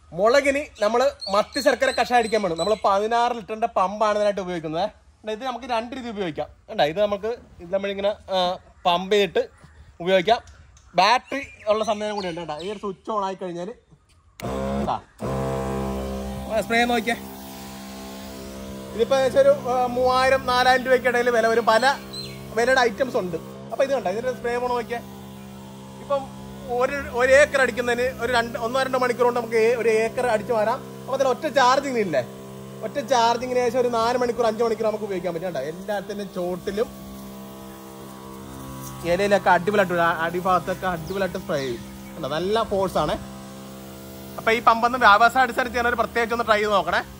മുളകിന് നമ്മൾ മത്തി ശർക്കര കഷായം അടിക്കാൻ വേണം നമ്മൾ പതിനാറ് ലിറ്ററിന്റെ പമ്പാണ് ഇതിനായിട്ട് ഉപയോഗിക്കുന്നത് കണ്ടോ, ഇത് നമുക്ക് രണ്ട് രീതി ഉപയോഗിക്കാം കണ്ടോ ഇത് നമുക്ക് ഇത് നമ്മളിങ്ങനെ പമ്പ് ചെയ്തിട്ട് ഉപയോഗിക്കാം ബാറ്ററി ഉള്ള സമയം കൂടി ഉണ്ട് കേട്ടോ ഈ ഒരു സ്വിച്ച് ഓൺ ആയി കഴിഞ്ഞാൽ സ്പ്രേ നോക്കിയേ ഇതിപ്പോ ഏകദേശം ഒരു ആ, മൂവായിരം നാലായിരം രൂപയ്ക്ക് ഇടയിൽ വില വരും പല വിലയുടെ ഐറ്റംസ് ഉണ്ട് അപ്പൊ ഇത് കണ്ടോ ഇതിന്റെ സ്പ്രേ പോണ നോക്കിയേ ഇപ്പം ഒരു ഒരു ഏക്കർ അടിക്കുന്നതിന് ഒരു രണ്ട് ഒന്നോ രണ്ടോ മണിക്കൂർ കൊണ്ട് നമുക്ക് ഏ- ഒരു ഏക്കർ അടിച്ചു വരാം അപ്പൊ അതിൽ ഒറ്റ ചാർജിങ് ഇല്ലേ ഒറ്റ ചാർജിങ്ങിന് ഏകദേശം ഒരു നാല് മണിക്കൂർ അഞ്ച് മണിക്കൂർ നമുക്ക് ഉപയോഗിക്കാൻ പറ്റും കേട്ടോ എല്ലാത്തിന്റെ ചോട്ടിലും ഇലയിലൊക്കെ അടിപൊളിയായിട്ട് വരും. ആ അടിഭാഗത്തൊക്കെ അടിപൊളിയായിട്ട് സ്പ്രേ ചെയ്യും കണ്ടോ നല്ല ഫോഴ്സ് ആണ് അപ്പൊ ഈ പമ്പൊന്ന് വ്യാവസായ അടിസ്ഥാനത്തിൽ ചെയ്യാൻ ഒരു പ്രത്യേകിച്ച് ഒന്ന് ട്രൈ ചെയ്ത് നോക്കണേ